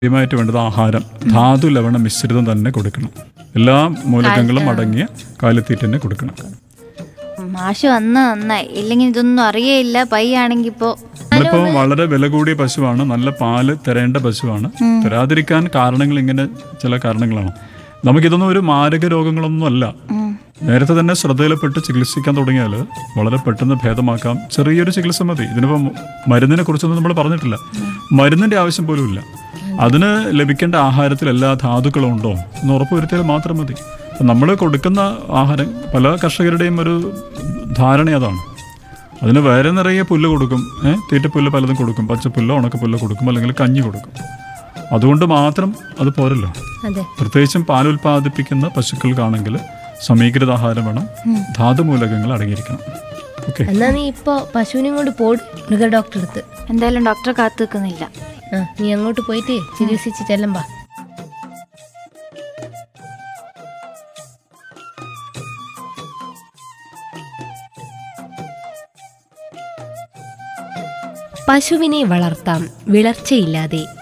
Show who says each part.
Speaker 1: ആദ്യമായിട്ട് വേണ്ടത് ആഹാരം ധാതു ലവണ മിശ്രിതം തന്നെ കൊടുക്കണം എല്ലാ മൂലകങ്ങളും അടങ്ങിയ കാലിത്തീറ്റ തന്നെ കൊടുക്കണം
Speaker 2: മാഷ് വന്ന നന്നായി ഇല്ലെങ്കിൽ ഇതൊന്നും അറിയേയില്ല പയ്യാണെങ്കി ഇപ്പോ
Speaker 1: നമ്മളിപ്പോ വളരെ വില കൂടിയ പശുവാണ് നല്ല പാല് തരേണ്ട പശുവാണ് തരാതിരിക്കാൻ കാരണങ്ങൾ ഇങ്ങനെ ചില കാരണങ്ങളാണ് നമുക്കിതൊന്നും ഒരു മാരക രോഗങ്ങളൊന്നും അല്ല നേരത്തെ തന്നെ ശ്രദ്ധയിൽപ്പെട്ട് ചികിത്സിക്കാൻ തുടങ്ങിയാൽ വളരെ പെട്ടെന്ന് ഭേദമാക്കാം ചെറിയൊരു ചികിത്സ മതി ഇതിനിപ്പം മരുന്നിനെ കുറിച്ചൊന്നും നമ്മൾ പറഞ്ഞിട്ടില്ല മരുന്നിന്റെ ആവശ്യം പോലും ഇല്ല അതിന് ലഭിക്കേണ്ട ആഹാരത്തിൽ എല്ലാ ധാതുക്കളും ഉണ്ടോ എന്ന് ഉറപ്പുവരുത്തിയാൽ മാത്രം മതി നമ്മൾ കൊടുക്കുന്ന ആഹാരം പല കർഷകരുടെയും ഒരു ധാരണ അതാണ് അതിന് വേറെ നിറയെ പുല്ല് കൊടുക്കും ഏഹ് തീറ്റപ്പുല്ല് പലതും കൊടുക്കും പച്ചപ്പുല്ലോ ഉണക്കപ്പുല്ലോ കൊടുക്കും അല്ലെങ്കിൽ കഞ്ഞി കൊടുക്കും അതുകൊണ്ട് മാത്രം അത് പോരല്ലോ
Speaker 3: അതെ
Speaker 1: പ്രത്യേകിച്ചും പാൽ ഉൽപ്പാദിപ്പിക്കുന്ന പശുക്കൾക്കാണെങ്കിൽ സമീകൃത ആഹാരം വേണം ധാതുമൂലകങ്ങൾ അടങ്ങിയിരിക്കണം ഓക്കെ
Speaker 3: എന്നാ നീ ഇപ്പോ പശുവിനെയും കൊണ്ട് പോട് മൃഗ ഡോക്ടർ അടുത്ത്
Speaker 2: എന്തായാലും ഡോക്ടറെ കാത്തു നിൽക്കുന്നില്ല
Speaker 3: ആ നീ അങ്ങോട്ട് പോയിട്ട് ചികിത്സിച്ച് ചെല്ലുമ്പാ പശുവിനെ വളർത്താം വിളർച്ചയില്ലാതെ